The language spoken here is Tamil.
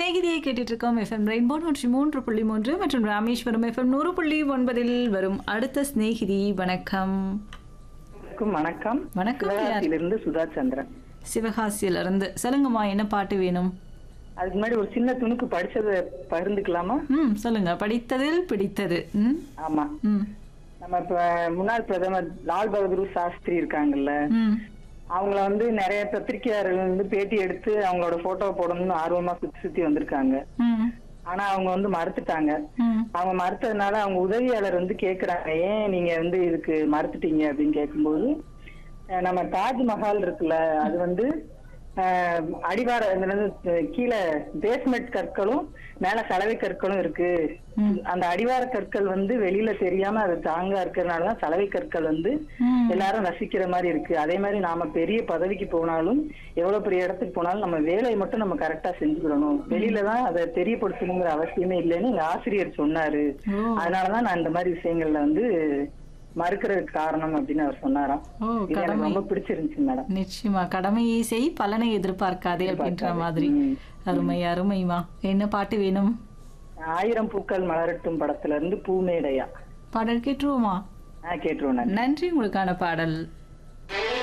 சிநேகிதியை கேட்டுட்டு இருக்கோம் எஃப்எம் ரெயின்போ நூற்றி மூன்று புள்ளி மூன்று மற்றும் ராமேஸ்வரம் எஃப்எம் நூறு புள்ளி ஒன்பதில் வரும் அடுத்த சிநேகிதி வணக்கம் வணக்கம் வணக்கம் வணக்கம் யார்? சிவகாசியிலிருந்து சுதா சந்திரன் சிவகாசியில இருந்து சொல்லுங்கம்மா என்ன பாட்டு வேணும் அதுக்கு முன்னாடி ஒரு சின்ன துணுக்கு படிச்சதை பகிர்ந்துக்கலாமா ம் சொல்லுங்க படித்ததில் பிடித்தது ம் ஆமா ம் நம்ம இப்ப முன்னாள் பிரதமர் லால் பகதூர் சாஸ்திரி இருக்காங்கல்ல ம் அவங்கள வந்து நிறைய பத்திரிகையாளர்கள் வந்து பேட்டி எடுத்து அவங்களோட போட்டோ போடணும்னு ஆர்வமா சுத்தி சுத்தி வந்திருக்காங்க ம் ஆனா அவங்க வந்து மறுத்துட்டாங்க ம் அவங்க மறுத்ததுனால அவங்க உதவியாளர் வந்து கேக்குறாங்க ஏன் நீங்க வந்து இதுக்கு மறுத்துட்டீங்க அப்படின்னு கேட்கும்போது அஹ் நம்ம தாஜ்மஹால் இருக்குல்ல அது வந்து அஹ், அடிவார இதுல இருந்து, அஹ், கீழே பேஸ்மெண்ட் கற்களும் மேல சலவை கற்களும் இருக்கு ம். அந்த அடிவார கற்கள் வந்து வெளியில தெரியாம அது தாங்கா இருக்கிறதுனாலதான் சலவை கற்கள் வந்து ம். எல்லாரும் ரசிக்கிற மாதிரி இருக்கு அதே மாதிரி நாம பெரிய பதவிக்கு போனாலும் எவ்வளவு பெரிய இடத்துக்கு போனாலும் நம்ம வேலையை மட்டும் நம்ம கரெக்டா செஞ்சுக்கிடணும் வெளியில தான் அதை தெரியப்படுத்தணுங்கிற அவசியமே இல்லைன்னு எங்க ஆசிரியர் சொன்னாரு ஓ. அதனாலதான் நான் இந்த மாதிரி விஷயங்கள்ல வந்து மறுக்கிறதுக்கு காரணம் அப்படின்னு அவர் சொன்னாராம் ஓ இது எனக்கு கடமை ரொம்ப பிடிச்சிருந்துச்சு மேடம் நிச்சயமா கடமையை செய் பலனை எதிர்பார்க்காதே அப்படின்ற எதிர்பார்க்காதே. மாதிரி ம். அருமை அருமைமா என்ன பாட்டு வேணும் ஆயிரம் பூக்கள் மலரட்டும் படத்துல இருந்து பூமேடையா பாடல் கேட்டுருவோமா ஆஹ் கேட்டுருவேன் நான். நன்றி உங்களுக்கான பாடல்